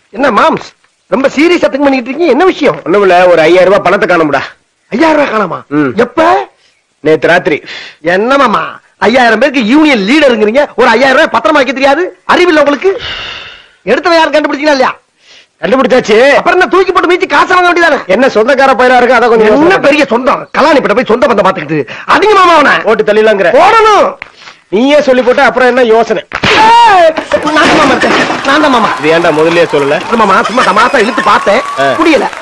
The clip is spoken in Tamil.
என்ன மாம்ஸ் ரொம்ப சீரியஸ் அத்தங்க பண்ணிட்டு இருக்கீங்க என்ன விஷயம் ஒண்ணுமில்ல ஒரு ஐயாயிரம் ரூபாய் பணத்தை காணும்டா ஐயாயிரம் ரூபாய் காணாமா ம். எப்ப நேத்து ராத்திரி என்ன மாமா ஐயாயிரம் பேருக்கு யூனியன் லீடருங்கிறீங்க ஒரு ஐயாயிரம் ரூபாய் பத்திரமா வைக்க தெரியாது அறிவில்லை உங்களுக்கு எடுத்தவன் யாரும் கண்டுபிடிச்சீங்களா இல்லையா கண்டுபிடிச்சாச்சு அப்புறம் என்ன தூக்கி போட்டு மீச்சு காசு வாங்க வேண்டியதானே என்ன சொந்தக்கார பயிரா இருக்கு அதை கொஞ்சம் என்ன யோசனை பண்ணு. பெரிய சொந்தம் கலாணிப்பட்ட போய் சொந்த பந்தம் பாத்துக்கிட்டு அதிக மாமா அவனை போட்டு தள்ளிலாங்கிற போடணும் நீயே சொல்லி போட்ட அப்புறம் என்ன யோசனை ஏய், நான் தான் மாமா இருக்கேன் நான் தான் மாமா இது ஏன்டா முதல்லயே சொல்லல மாமா சும்மா தமாசா இழுத்து பார்த்தேன் ஆ. புரியல